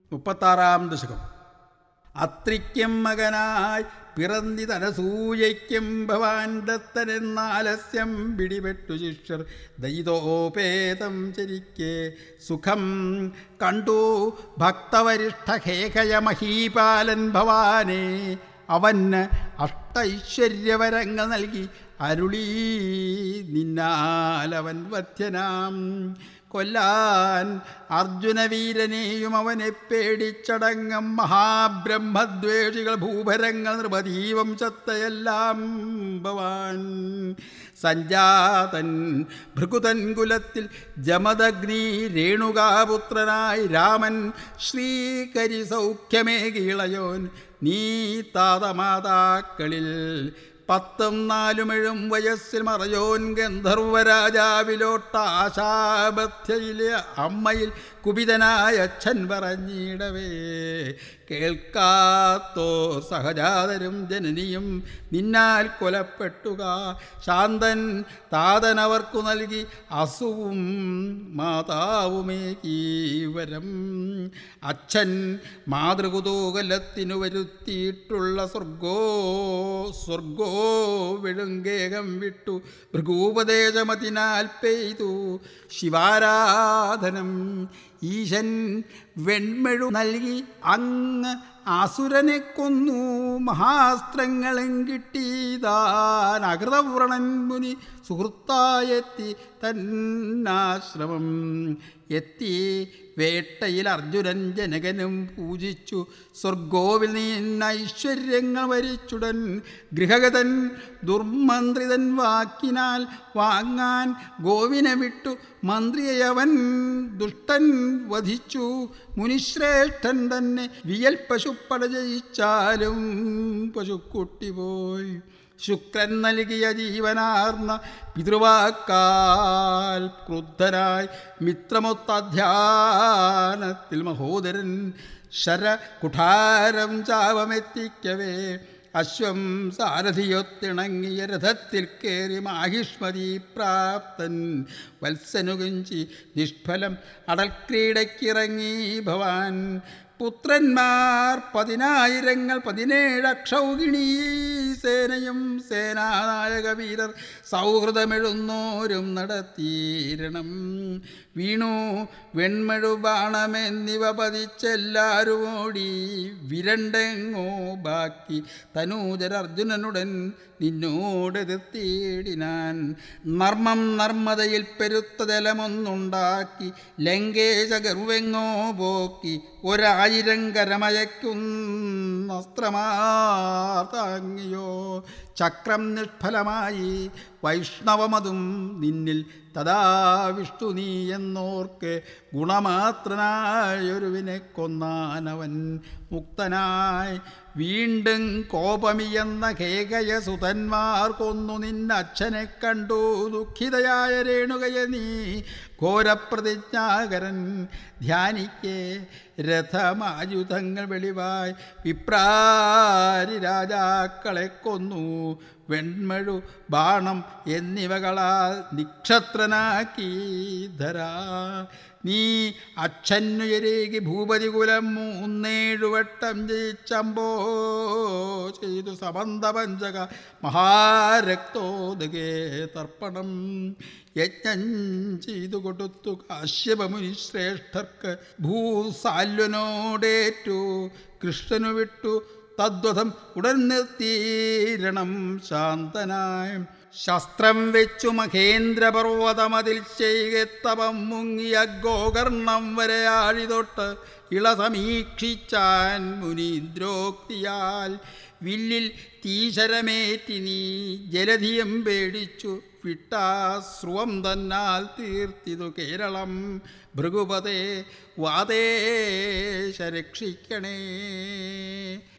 മുപ്പത്താറാം ദശകം അത്രിക്കും മകനായി പിറന്നി തനസൂയയ്ക്കും ഭവാൻ ദത്തനെന്നാലസ്യം പിടിപെട്ടു ശിഷ്യർ ദൈതോപേതം ചരിക്കെ സുഖം കണ്ടു ഭക്തവരിഷ്ഠ ഹേഖയ മഹീപാലൻ ഭവാനെ അവന് അഷ്ടൈശ്വര്യവരങ്ങൾ നൽകി അരുളീ നിന്നാലവൻ വധ്യനാം കൊല്ലാൻ അർജുനവീരനെയും അവനെ പേടിച്ചടങ്ങം മഹാബ്രഹ്മദ്വേഷികൾ ഭൂഭരങ്ങൾ നൃപതീവംശത്തെയെല്ലാം ഭവാൻ സഞ്ജാതൻ ഭൃഗുതൻ കുലത്തിൽ ജമദഗ്നി രേണുകാപുത്രനായി രാമൻ ശ്രീകരി സൗഖ്യമേകിളയോൻ നീ താതമാതാക്കളിൽ പത്തും നാലുമെഴും വയസ്സിൽ മറയോൻ ഗന്ധർവരാജാവിലോട്ട് ആശാബദ്ധയിലെ അമ്മയിൽ കുപിതനായ അച്ഛൻ പറഞ്ഞിടവേ കേൾക്കാത്തോ സഹജാതരും ജനനിയും നിന്നാൽ കൊലപ്പെട്ടുക ശാന്തൻ താതനവർക്കു നൽകി അസുവും മാതാവുമേ വരം അച്ഛൻ മാതൃകുതൂകലത്തിനു വരുത്തിയിട്ടുള്ള സ്വർഗോ സ്വർഗോ വിഴുങ്കേകം വിട്ടു ഭൃഗൂപദേശമതിനാൽ പെയ്തു ശിവാരാധനം ഈശൻ വെൺമെഴു നൽകി അങ്ങ് അസുരനെ കൊന്നു മഹാസ്ത്രങ്ങളും കിട്ടിയതാൻ അകൃതവ്രണൻ മുനി സുഹൃത്തായെത്തി തന്നാശ്രമം എത്തി വേട്ടയിൽ അർജുനൻ ജനകനും പൂജിച്ചു സ്വർഗോവിൽ നിന്ന് ഐശ്വര്യങ്ങൾ വരിച്ചുടൻ ഗൃഹഗതൻ ദുർമന്ത്രിതൻ വാക്കിനാൽ വാങ്ങാൻ ഗോവിനെ വിട്ടു മന്ത്രിയെ അവൻ ദുഷ്ടൻ വധിച്ചു മുനിശ്രേഷ്ഠൻ തന്നെ വിയൽ പശുപ്പട ജയിച്ചാലും പശുക്കുട്ടി പോയി ശുക്രൻ നൽകിയ ജീവനാർന്ന പിതൃവാക്കാൽ ക്രുദ്ധനായി മിത്രമൊത്തധ്യാനത്തിൽ മഹോദരൻ ശര കുഠാരം ചാവമെത്തിക്കവേ അശ്വം സാരഥിയൊത്തിണങ്ങിയ രഥത്തിൽ കയറി മാഹിഷ്മതി പ്രാപ്തൻ വത്സനുകുഞ്ചി നിഷ്ഫലം അടൽക്രീഡയ്ക്കിറങ്ങി ഭവാൻ പുത്രന്മാർ പതിനായിരങ്ങൾ പതിനേഴ് അക്ഷൗകിണീ സേനയും സേനാനായക വീരർ സൗഹൃദമെഴുന്നോരും നടത്തീരണം വീണു വെൺമഴു ബാണമെന്നിവ പതിച്ചെല്ലാരും ഓടി വിരണ്ടെങ്ങോ ബാക്കി തനൂജർ അർജുനനുടൻ നിന്നോടെതിർത്തിയിടിനാൻ നർമ്മം നർമ്മതയിൽ പെരുത്ത ജലമൊന്നുണ്ടാക്കി ലങ്കേശ ഗർവെങ്ങോ പോക്കി ഒരായിരം കരമയക്കുന്ന അസ്ത്രമാതാങ്ങിയോ ചക്രം നിഷ്ഫലമായി വൈഷ്ണവമതും നിന്നിൽ തഥാ വിഷ്ണു നീ എന്നോർക്ക് ഗുണമാത്രനായൊരുവിനെ കൊന്നാനവൻ മുക്തനായി വീണ്ടും കോപമിയെന്ന കേകയ സുതന്മാർ കൊന്നു നിന്നച്ഛനെ കണ്ടു ദുഃഖിതയായ രേണുകയെ നീ ഘോരപ്രതിജ്ഞാകരൻ ധ്യാനിക്കേ രഥമായുധങ്ങൾ വെളിവായി വിപ്രാരി രാജാക്കളെ കൊന്നു വെൺമഴു ബാണം എന്നിവകളാൽ നിക്ഷത്രനാക്കി ധരാ നീ അച്ഛനുയരേകി ഭൂപതി കുലം മൂന്നേഴു വട്ടം ജയിച്ചമ്പോ ചെയ്തു സമന്ത പഞ്ചക മഹാരക്തോദകേ തർപ്പണം യജ്ഞം ചെയ്തു കൊടുത്തു കാശ്യപമുനി ശ്രേഷ്ഠർക്ക് ഭൂസാല്വനോടേറ്റു കൃഷ്ണനു വിട്ടു തദ്വധം ഉടൻ നിർത്തീരണം ശാന്തനായ ശസ്ത്രം വെച്ചു മഹേന്ദ്രപർവ്വതമതിൽ ചെയ്യത്തപം മുങ്ങിയ ഗോകർണം വരെ ആഴിതൊട്ട് ഇള സമീക്ഷിച്ചാൻ മുനീന്ദ്രോക്തിയാൽ വില്ലിൽ തീശരമേറ്റി നീ ജലധിയം പേടിച്ചു വിട്ടാശ്രുവം തന്നാൽ തീർത്തിതു കേരളം ഭൃഗുപതേ വാദേശ രക്ഷിക്കണേ